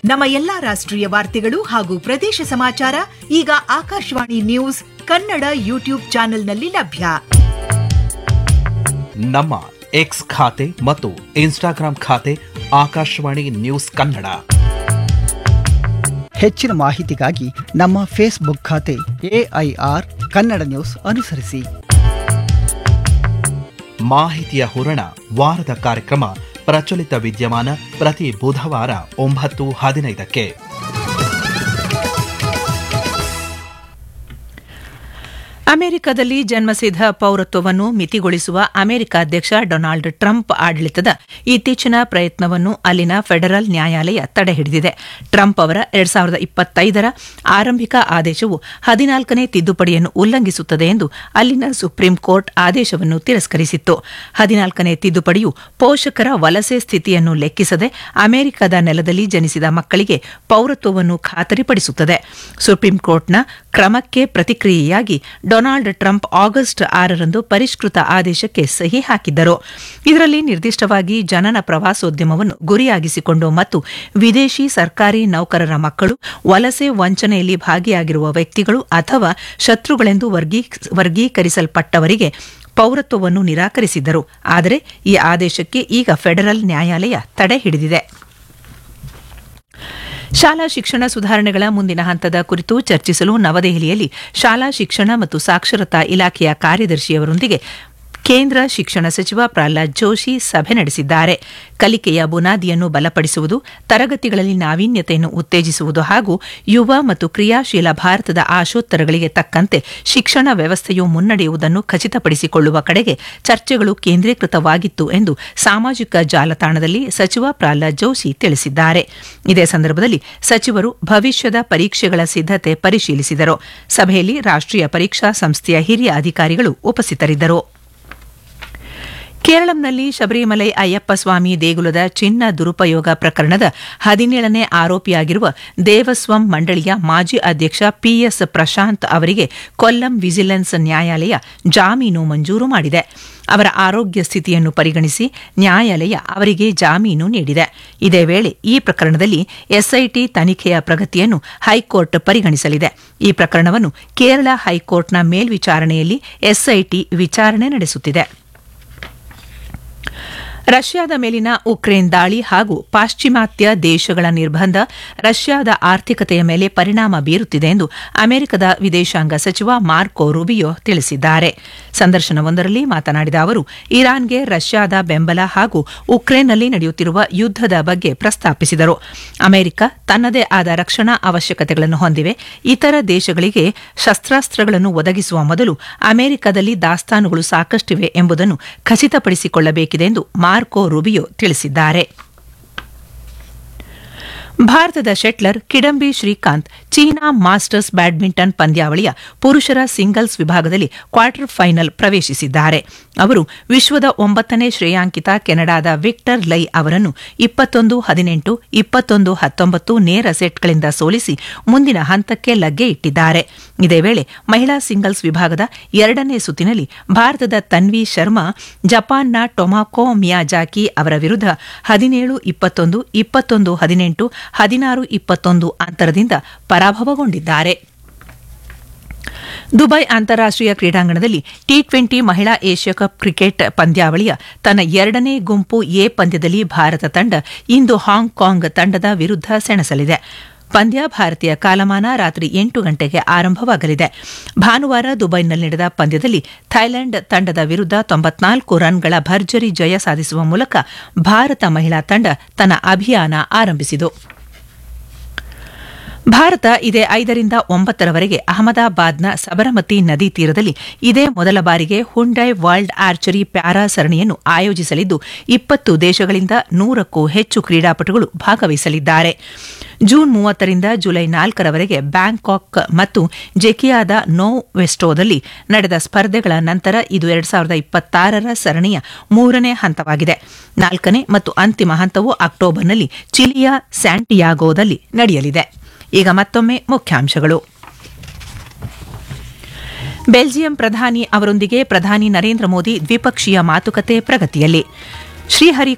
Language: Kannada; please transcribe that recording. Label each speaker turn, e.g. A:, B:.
A: ನಮ್ಮ ಎಲ್ಲಾ ರಾಷ್ಟ್ರೀಯ ವಾರ್ತೆಗಳು ಹಾಗೂ ಪ್ರದೇಶ ಸಮಾಚಾರ ಈಗ ಆಕಾಶವಾಣಿ ನ್ಯೂಸ್ ಕನ್ನಡ ಯೂಟ್ಯೂಬ್ ಚಾನೆಲ್ನಲ್ಲಿ ಲಭ್ಯ
B: ನಮ್ಮ ಎಕ್ಸ್ ಖಾತೆ ಮತ್ತು ಇನ್ಸ್ಟಾಗ್ರಾಂ ಖಾತೆ ಆಕಾಶವಾಣಿ ನ್ಯೂಸ್ ಕನ್ನಡ
C: ಹೆಚ್ಚಿನ ಮಾಹಿತಿಗಾಗಿ ನಮ್ಮ ಫೇಸ್ಬುಕ್ ಖಾತೆ ಎಐಆರ್ ಕನ್ನಡ ನ್ಯೂಸ್ ಅನುಸರಿಸಿ
B: ಮಾಹಿತಿಯ ಹೂರಣ ವಾರದ ಕಾರ್ಯಕ್ರಮ ಪ್ರಚಲಿತ ವಿದ್ಯಮಾನ ಪ್ರತಿ ಬುಧವಾರ ಒಂಬತ್ತು ಹದಿನೈದಕ್ಕೆ
D: ಅಮೆರಿಕದಲ್ಲಿ ಜನ್ಮಸಿದ್ಧ ಪೌರತ್ವವನ್ನು ಮಿತಿಗೊಳಿಸುವ ಅಮೆರಿಕ ಅಧ್ಯಕ್ಷ ಡೊನಾಲ್ಡ್ ಟ್ರಂಪ್ ಆಡಳಿತದ ಇತ್ತೀಚಿನ ಪ್ರಯತ್ನವನ್ನು ಅಲ್ಲಿನ ಫೆಡರಲ್ ನ್ಯಾಯಾಲಯ ತಡೆಹಿಡಿದಿದೆ ಟ್ರಂಪ್ ಅವರ ಎರಡ್ ಸಾವಿರದ ಇಪ್ಪತ್ತೈದರ ಆರಂಭಿಕ ಆದೇಶವು ಹದಿನಾಲ್ಕನೇ ತಿದ್ದುಪಡಿಯನ್ನು ಉಲ್ಲಂಘಿಸುತ್ತದೆ ಎಂದು ಅಲ್ಲಿನ ಸುಪ್ರೀಂ ಕೋರ್ಟ್ ಆದೇಶವನ್ನು ತಿರಸ್ಕರಿಸಿತ್ತು ಹದಿನಾಲ್ಕನೇ ತಿದ್ದುಪಡಿಯು ಪೋಷಕರ ವಲಸೆ ಸ್ಥಿತಿಯನ್ನು ಲೆಕ್ಕಿಸದೆ ಅಮೆರಿಕದ ನೆಲದಲ್ಲಿ ಜನಿಸಿದ ಮಕ್ಕಳಿಗೆ ಪೌರತ್ವವನ್ನು ಖಾತರಿಪಡಿಸುತ್ತದೆ ಸುಪ್ರೀಂ ಕೋರ್ಟ್ನ ಕ್ರಮಕ್ಕೆ ಪ್ರತಿಕ್ರಿಯೆಯಾಗಿ ಡೊನಾಲ್ಡ್ ಟ್ರಂಪ್ ಆಗಸ್ಟ್ ಆರರಂದು ಪರಿಷ್ಕೃತ ಆದೇಶಕ್ಕೆ ಸಹಿ ಹಾಕಿದ್ದರು ಇದರಲ್ಲಿ ನಿರ್ದಿಷ್ಟವಾಗಿ ಜನನ ಪ್ರವಾಸೋದ್ಯಮವನ್ನು ಗುರಿಯಾಗಿಸಿಕೊಂಡು ಮತ್ತು ವಿದೇಶಿ ಸರ್ಕಾರಿ ನೌಕರರ ಮಕ್ಕಳು ವಲಸೆ ವಂಚನೆಯಲ್ಲಿ ಭಾಗಿಯಾಗಿರುವ ವ್ಯಕ್ತಿಗಳು ಅಥವಾ ಶತ್ರುಗಳೆಂದು ವರ್ಗೀ- ವರ್ಗೀಕರಿಸಲ್ಪಟ್ಟವರಿಗೆ ಪೌರತ್ವವನ್ನು ನಿರಾಕರಿಸಿದ್ದರು ಆದರೆ ಈ ಆದೇಶಕ್ಕೆ ಈಗ ಫೆಡರಲ್ ನ್ಯಾಯಾಲಯ ತಡೆ ಹಿಡಿದಿದೆ ಶಾಲಾ ಶಿಕ್ಷಣ ಸುಧಾರಣೆಗಳ ಮುಂದಿನ ಹಂತದ ಕುರಿತು ಚರ್ಚಿಸಲು ನವದೆಹಲಿಯಲ್ಲಿ ಶಾಲಾ ಶಿಕ್ಷಣ ಮತ್ತು ಸಾಕ್ಷರತಾ ಇಲಾಖೆಯ ಕಾರ್ಯದರ್ಶಿಯವರೊಂದಿಗೆ ಕೇಂದ್ರ ಶಿಕ್ಷಣ ಸಚಿವ ಪ್ರಹ್ಲಾದ್ ಜೋಶಿ ಸಭೆ ನಡೆಸಿದ್ದಾರೆ ಕಲಿಕೆಯ ಬುನಾದಿಯನ್ನು ಬಲಪಡಿಸುವುದು ತರಗತಿಗಳಲ್ಲಿ ನಾವೀನ್ಯತೆಯನ್ನು ಉತ್ತೇಜಿಸುವುದು ಹಾಗೂ ಯುವ ಮತ್ತು ಕ್ರಿಯಾಶೀಲ ಭಾರತದ ಆಶೋತ್ತರಗಳಿಗೆ ತಕ್ಕಂತೆ ಶಿಕ್ಷಣ ವ್ಯವಸ್ಥೆಯು ಮುನ್ನಡೆಯುವುದನ್ನು ಖಚಿತಪಡಿಸಿಕೊಳ್ಳುವ ಕಡೆಗೆ ಚರ್ಚೆಗಳು ಕೇಂದ್ರೀಕೃತವಾಗಿತ್ತು ಎಂದು ಸಾಮಾಜಿಕ ಜಾಲತಾಣದಲ್ಲಿ ಸಚಿವ ಪ್ರಹ್ಲಾದ್ ಜೋಶಿ ತಿಳಿಸಿದ್ದಾರೆ ಇದೇ ಸಂದರ್ಭದಲ್ಲಿ ಸಚಿವರು ಭವಿಷ್ಯದ ಪರೀಕ್ಷೆಗಳ ಸಿದ್ಧತೆ ಪರಿಶೀಲಿಸಿದರು ಸಭೆಯಲ್ಲಿ ರಾಷ್ಟ್ರೀಯ ಪರೀಕ್ಷಾ ಸಂಸ್ಥೆಯ ಹಿರಿಯ ಅಧಿಕಾರಿಗಳು ಉಪಸ್ಥಿತರಿದ್ದರು ಕೇರಳಂನಲ್ಲಿ ಶಬರಿಮಲೈ ಅಯ್ಯಪ್ಪ ಸ್ವಾಮಿ ದೇಗುಲದ ಚಿನ್ನ ದುರುಪಯೋಗ ಪ್ರಕರಣದ ಹದಿನೇಳನೇ ಆರೋಪಿಯಾಗಿರುವ ದೇವಸ್ವಂ ಮಂಡಳಿಯ ಮಾಜಿ ಅಧ್ಯಕ್ಷ ಪಿಎಸ್ ಪ್ರಶಾಂತ್ ಅವರಿಗೆ ಕೊಲ್ಲಂ ವಿಜಿಲೆನ್ಸ್ ನ್ಯಾಯಾಲಯ ಜಾಮೀನು ಮಂಜೂರು ಮಾಡಿದೆ ಅವರ ಆರೋಗ್ಯ ಸ್ಥಿತಿಯನ್ನು ಪರಿಗಣಿಸಿ ನ್ಯಾಯಾಲಯ ಅವರಿಗೆ ಜಾಮೀನು ನೀಡಿದೆ ಇದೇ ವೇಳೆ ಈ ಪ್ರಕರಣದಲ್ಲಿ ಎಸ್ಐಟಿ ತನಿಖೆಯ ಪ್ರಗತಿಯನ್ನು ಹೈಕೋರ್ಟ್ ಪರಿಗಣಿಸಲಿದೆ ಈ ಪ್ರಕರಣವನ್ನು ಕೇರಳ ಹೈಕೋರ್ಟ್ನ ಮೇಲ್ವಿಚಾರಣೆಯಲ್ಲಿ ಎಸ್ಐಟಿ ವಿಚಾರಣೆ ನಡೆಸುತ್ತಿದೆ ರಷ್ಯಾದ ಮೇಲಿನ ಉಕ್ರೇನ್ ದಾಳಿ ಹಾಗೂ ಪಾಶ್ಚಿಮಾತ್ಯ ದೇಶಗಳ ನಿರ್ಬಂಧ ರಷ್ಯಾದ ಆರ್ಥಿಕತೆಯ ಮೇಲೆ ಪರಿಣಾಮ ಬೀರುತ್ತಿದೆ ಎಂದು ಅಮೆರಿಕದ ವಿದೇಶಾಂಗ ಸಚಿವ ಮಾರ್ಕೋ ರುಬಿಯೋ ತಿಳಿಸಿದ್ದಾರೆ ಸಂದರ್ಶನವೊಂದರಲ್ಲಿ ಮಾತನಾಡಿದ ಅವರು ಇರಾನ್ಗೆ ರಷ್ಯಾದ ಬೆಂಬಲ ಹಾಗೂ ಉಕ್ರೇನ್ನಲ್ಲಿ ನಡೆಯುತ್ತಿರುವ ಯುದ್ದದ ಬಗ್ಗೆ ಪ್ರಸ್ತಾಪಿಸಿದರು ಅಮೆರಿಕ ತನ್ನದೇ ಆದ ರಕ್ಷಣಾ ಅವಶ್ಯಕತೆಗಳನ್ನು ಹೊಂದಿವೆ ಇತರ ದೇಶಗಳಿಗೆ ಶಸ್ತ್ರಾಸ್ತ್ರಗಳನ್ನು ಒದಗಿಸುವ ಮೊದಲು ಅಮೆರಿಕದಲ್ಲಿ ದಾಸ್ತಾನುಗಳು ಸಾಕಷ್ಟಿವೆ ಎಂಬುದನ್ನು ಖಚಿತಪಡಿಸಿಕೊಳ್ಳಬೇಕಿದೆ ಎಂದು ಮಾರ್ಕೋ ರುಬಿಯೋ ತಿಳಿಸಿದ್ದಾರೆ ಭಾರತದ shuttler Kidambi Srikanth China Masters badminton ಪಂದ್ಯಾವಳಿಯ ಪುರುಷರ ಸಿಂಗಲ್ಸ್ ವಿಭಾಗದಲ್ಲಿ ಕ್ವಾರ್ಟರ್ ಫೈನಲ್ ಪ್ರವೇಶಿಸಿದ್ದಾರೆ ಅವರು ವಿಶ್ವದ ಒಂಬತ್ತನೇ ಶ್ರೇಯಾಂಕಿತ ಕೆನಡಾದ ವಿಕ್ಟರ್ ಲೈ ಅವರನ್ನು ಇಪ್ಪತ್ತೊಂದು ಹದಿನೆಂಟು ಇಪ್ಪತ್ತೊಂದು ಹತ್ತೊಂಬತ್ತು ನೇರ ಸೆಟ್ಗಳಿಂದ ಸೋಲಿಸಿ ಮುಂದಿನ ಹಂತಕ್ಕೆ ಲಗ್ಗೆ ಇಟ್ಟಿದ್ದಾರೆ ಇದೇ ವೇಳೆ ಮಹಿಳಾ ಸಿಂಗಲ್ಸ್ ವಿಭಾಗದ ಎರಡನೇ ಸುತ್ತಿನಲ್ಲಿ ಭಾರತದ ತನ್ವಿ ಶರ್ಮಾ ಜಪಾನ್ನ ಟೊಮಾಕೋ ಮಿಯಾಜಾಕಿ ಅವರ ವಿರುದ್ಧ ಹದಿನೇಳು ಇಪ್ಪತ್ತೊಂದು ಇಪ್ಪತ್ತೊಂದು ಹದಿನೆಂಟು ಹದಿನಾರು ಇಪ್ಪತ್ತೊಂದು ಅಂತರದಿಂದ ಪರಾಭವಗೊಂಡಿದ್ದಾರೆ ದುಬೈ ಅಂತಾರಾಷ್ಟೀಯ ಕ್ರೀಡಾಂಗಣದಲ್ಲಿ ಟಿ ಟ್ವೆಂಟಿ ಮಹಿಳಾ ಏಷ್ಯಾ ಕಪ್ ಕ್ರಿಕೆಟ್ ಪಂದ್ಯಾವಳಿಯ ತನ್ನ ಎರಡನೇ ಗುಂಪು ಎ ಪಂದ್ಯದಲ್ಲಿ ಭಾರತ ತಂಡ ಇಂದು ಹಾಂಗ್ಕಾಂಗ್ ತಂಡದ ವಿರುದ್ಧ ಸೆಣಸಲಿದೆ ಪಂದ್ಯ ಭಾರತೀಯ ಕಾಲಮಾನ ರಾತ್ರಿ ಎಂಟು ಗಂಟೆಗೆ ಆರಂಭವಾಗಲಿದೆ ಭಾನುವಾರ ದುಬೈನಲ್ಲಿ ನಡೆದ ಪಂದ್ಯದಲ್ಲಿ ಥೈಲ್ಯಾಂಡ್ ತಂಡದ ವಿರುದ್ಧ ತೊಂಬತ್ನಾಲ್ಕು ರನ್ಗಳ ಭರ್ಜರಿ ಜಯ ಸಾಧಿಸುವ ಮೂಲಕ ಭಾರತ ಮಹಿಳಾ ತಂಡ ತನ್ನ ಅಭಿಯಾನ ಆರಂಭಿಸಿತು ಭಾರತ ಇದೇ ಐದರಿಂದ ಒಂಬತ್ತರವರೆಗೆ ಅಹಮದಾಬಾದ್ನ ಸಬರಮತಿ ನದಿ ತೀರದಲ್ಲಿ ಇದೇ ಮೊದಲ ಬಾರಿಗೆ ಹುಂಡೈ ವರ್ಲ್ಡ್ ಆರ್ಚರಿ ಪ್ಯಾರಾ ಸರಣಿಯನ್ನು ಆಯೋಜಿಸಲಿದ್ದು ಇಪ್ಪತ್ತು ದೇಶಗಳಿಂದ ನೂರಕ್ಕೂ ಹೆಚ್ಚು ಕ್ರೀಡಾಪಟುಗಳು ಭಾಗವಹಿಸಲಿದ್ದಾರೆ ಜೂನ್ ಮೂವತ್ತರಿಂದ ಜುಲೈ ನಾಲ್ಕರವರೆಗೆ ಬ್ಯಾಂಕಾಕ್ ಮತ್ತು ಜೆಕಿಯಾದ ನೋ ವೆಸ್ಟೋದಲ್ಲಿ ನಡೆದ ಸ್ಪರ್ಧೆಗಳ ನಂತರ ಇದು ಎರಡ್ ಸಾವಿರದ ಇಪ್ಪತ್ತಾರರ ಸರಣಿಯ ಮೂರನೇ ಹಂತವಾಗಿದೆ ನಾಲ್ಕನೇ ಮತ್ತು ಅಂತಿಮ ಹಂತವು ಅಕ್ಟೋಬರ್ನಲ್ಲಿ ಚಿಲಿಯ ಸ್ಯಾಂಟಿಯಾಗೋದಲ್ಲಿ ನಡೆಯಲಿದೆ ಈಗ ಮತ್ತೊಮ್ಮೆ ಮುಖ್ಯಾಂಶಗಳು ಬೆಲ್ಜಿಯಂ ಪ್ರಧಾನಿ ಅವರೊಂದಿಗೆ ಪ್ರಧಾನಿ ನರೇಂದ್ರ ಮೋದಿ ದ್ವಿಪಕ್ಷೀಯ ಮಾತುಕತೆ ಪ್ರಗತಿಯಲ್ಲಿ ಶ್ರೀಹರಿ